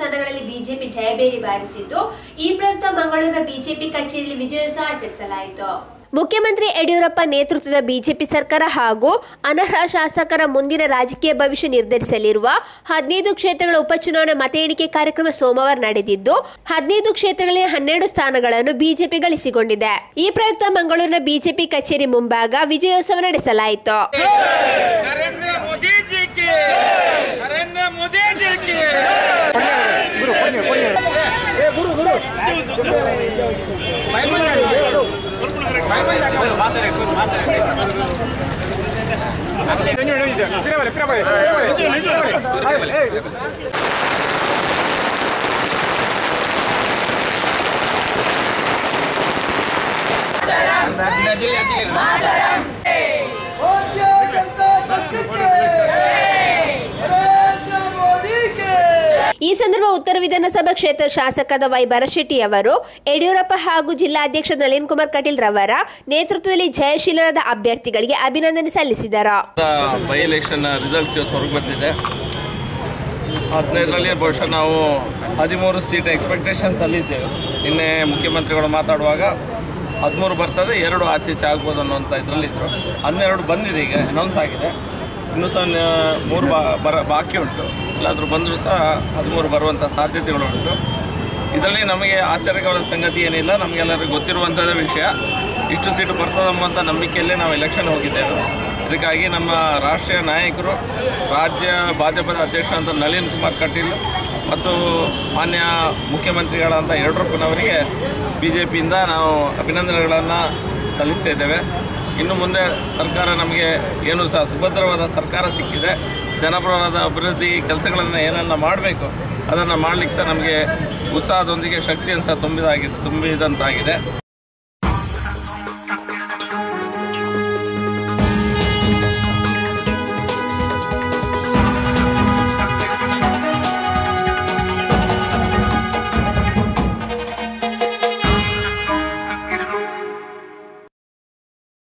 ಸ್ಥಾನಗಳಲ್ಲಿ ಬಿಜೆಪಿ ಜಯಬೇರಿ ಬಾರಿಸಿದ್ದು ಈ ಪ್ರಯುಕ್ತ ಮಂಗಳೂರಿನ ಬಿಜೆಪಿ ಕಚೇರಿಯಲ್ಲಿ ವಿಜಯೋತ್ಸವ ಆಚರಿಸಲಾಯಿತು ಮುಖ್ಯಮಂತ್ರಿ ಯಡಿಯೂರಪ್ಪ ನೇತೃತ್ವದ ಬಿಜೆಪಿ ಸರ್ಕಾರ ಹಾಗೂ ಅನರ್ಹ ಶಾಸಕರ ಮುಂದಿನ ರಾಜಕೀಯ ಭವಿಷ್ಯ ನಿರ್ಧರಿಸಲಿರುವ ಹದಿನೈದು ಕ್ಷೇತ್ರಗಳ ಉಪಚುನಾವಣೆ ಮತ ಎಣಿಕೆ ಕಾರ್ಯಕ್ರಮ ಸೋಮವಾರ ನಡೆದಿದ್ದು ಹದಿನೈದು ಕ್ಷೇತ್ರಗಳಲ್ಲಿ ಹನ್ನೆರಡು ಸ್ಥಾನಗಳನ್ನು ಬಿಜೆಪಿ ಗಳಿಸಿಕೊಂಡಿದೆ ಈ ಪ್ರಯುಕ್ತ ಮಂಗಳೂರಿನ ಬಿಜೆಪಿ ಕಚೇರಿ ಮುಂಭಾಗ ವಿಜಯೋತ್ಸವ ನಡೆಸಲಾಯಿತು नरेंद्र मोदी जी की नरेंद्र मोदी जी की ಈ ಸಂದರ್ಭ ಉತ್ತರ ವಿಧಾನಸಭಾ ಕ್ಷೇತ್ರ ಶಾಸಕರಾದ ವೈ ಭರಶೆಟ್ಟಿ ಅವರು ಯಡಿಯೂರಪ್ಪ ಹಾಗೂ ಜಿಲ್ಲಾಧ್ಯಕ್ಷ ನಳಿನ್ ಕುಮಾರ್ ಕಟೀಲ್ ರವರ ನೇತೃತ್ವದಲ್ಲಿ ಜಯಶೀಲರಾದ ಅಭ್ಯರ್ಥಿಗಳಿಗೆ ಅಭಿನಂದನೆ ಸಲ್ಲಿಸಿದರು ಬೈ ಎಲೆಕ್ಷನ್ ರಿಸಲ್ಟ್ಸ್ ಇವತ್ತು ಹೊರಗೆ ಬಂದಿದೆ ಹದಿನೈದರಲ್ಲಿ ಬಹುಶಃ ನಾವು ಹದಿಮೂರು ಸೀಟ್ ಎಕ್ಸ್ಪೆಕ್ಟೇಷನ್ಸ್ ಅಲ್ಲಿದ್ದೇವೆ ನಿನ್ನೆ ಮುಖ್ಯಮಂತ್ರಿಗಳು ಮಾತಾಡುವಾಗ ಹದಿಮೂರು ಬರ್ತದೆ ಎರಡು ಆಚೆ ಈಚೆ ಆಗ್ಬೋದು ಅನ್ನುವಂಥ ಇದರಲ್ಲಿದ್ದರು ಹನ್ನೆರಡು ಬಂದಿದೆ ಈಗ ಅನೌನ್ಸ್ ಆಗಿದೆ ಇನ್ನೂ ಸಹ ನ- ಮೂರು ಬಾ ಬರ ಬಾಕಿ ಉಂಟು ಎಲ್ಲಾದರೂ ಬಂದರೂ ಸಹ ಹದಿಮೂರು ಬರುವಂಥ ಸಾಧ್ಯತೆಗಳು ಉಂಟು ಇದರಲ್ಲಿ ನಮಗೆ ಆಶ್ಚರ್ಯಗಳ ಸಂಗತಿ ಏನಿಲ್ಲ ನಮಗೆಲ್ಲರಿಗೂ ಗೊತ್ತಿರುವಂಥದ್ದೇ ವಿಷಯ ಇಷ್ಟು ಸೀಟು ಬರ್ತದೆಂಬಂಥ ನಂಬಿಕೆಯಲ್ಲೇ ನಾವು ಎಲೆಕ್ಷನ್ ಹೋಗಿದ್ದೇವೆ ಇದಕ್ಕಾಗಿ ನಮ್ಮ ರಾಷ್ಟ್ರೀಯ ನಾಯಕರು ರಾಜ್ಯ ಭಾಜಪದ ಅಧ್ಯಕ್ಷ ಅಂತ ನಳಿನ್ ಕುಮಾರ್ ಕಟೀಲ್ ಮತ್ತು ಮಾನ್ಯ ಮುಖ್ಯಮಂತ್ರಿಗಳಂತ ಯಡಿಯೂರಪ್ಪನವರಿಗೆ ಬಿ ಜೆ ಪಿಯಿಂದ ನಾವು ಅಭಿನಂದನೆಗಳನ್ನು ಸಲ್ಲಿಸ್ತಾ ಇದ್ದೇವೆ ಇನ್ನು ಮುಂದೆ ಸರ್ಕಾರ ನಮಗೆ ಏನು ಸಹ ಸುಭದ್ರವಾದ ಸರ್ಕಾರ ಸಿಕ್ಕಿದೆ ಜನಪರವಾದ ಅಭಿವೃದ್ಧಿ ಕೆಲಸಗಳನ್ನು ಏನೆಲ್ಲ ಮಾಡಬೇಕು ಅದನ್ನು ಮಾಡಲಿಕ್ಕೆ ಸಹ ನಮಗೆ ಉತ್ಸಾಹದೊಂದಿಗೆ ಶಕ್ತಿಯನ್ನು ಸಹ ತುಂಬಿದಾಗಿದೆ ತುಂಬಿದಂತಾಗಿದೆ